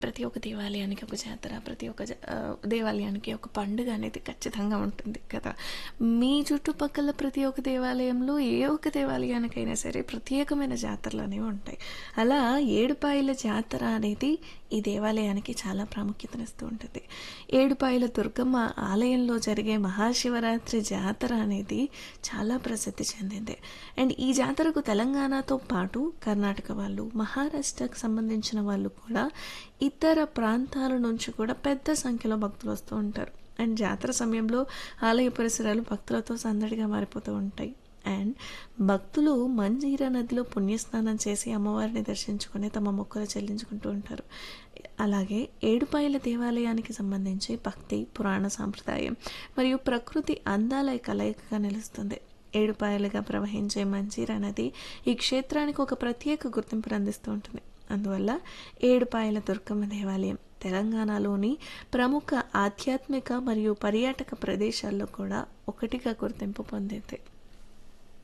ప్రతి ఒక్క దేవాలయానికి ఒక జాతర ప్రతి ఒక్క జా- ఆ, దేవాలయానికి ఒక పండుగ అనేది ఖచ్చితంగా ఉంటుంది కదా మీ చుట్టుపక్కల ప్రతి ఒక్క దేవాలయంలో ఏ ఒక్క దేవాలయానికైనా సరే ప్రత్యేకమైన జాతరలు అనేవి ఉంటాయి అలా ఏడుపాయల జాతర అనేది ఈ దేవాలయానికి చాలా ప్రాముఖ్యతనిస్తూ ఉంటుంది ఏడుపాయల దుర్గమ్మ ఆలయంలో జరిగే మహాశివరాత్రి జాతర అనేది చాలా ప్రసిద్ధి చెందింది అండ్ ఈ జాతరకు తెలంగాణతో పాటు కర్ణాటక వాళ్ళు మహారాష్ట్రకు సంబంధించిన వాళ్ళు కూడా ఇతర ప్రాంతాల నుంచి కూడా పెద్ద సంఖ్యలో భక్తులు వస్తూ ఉంటారు అండ్ జాతర సమయంలో ఆలయ పరిసరాలు భక్తులతో సందడిగా మారిపోతూ ఉంటాయి అండ్ భక్తులు మంజీరా నదిలో పుణ్యస్నానం చేసి అమ్మవారిని దర్శించుకొని తమ మొక్కలు చెల్లించుకుంటూ ఉంటారు అలాగే ఏడుపాయల దేవాలయానికి సంబంధించి భక్తి పురాణ సాంప్రదాయం మరియు ప్రకృతి అందాల కలయికగా నిలుస్తుంది ఏడుపాయలుగా ప్రవహించే మంజీరా నది ఈ క్షేత్రానికి ఒక ప్రత్యేక గుర్తింపును అందిస్తూ ఉంటుంది అందువల్ల ఏడుపాయల దుర్గమ్మ దేవాలయం తెలంగాణలోని ప్రముఖ ఆధ్యాత్మిక మరియు పర్యాటక ప్రదేశాల్లో కూడా ఒకటిగా గుర్తింపు పొందింది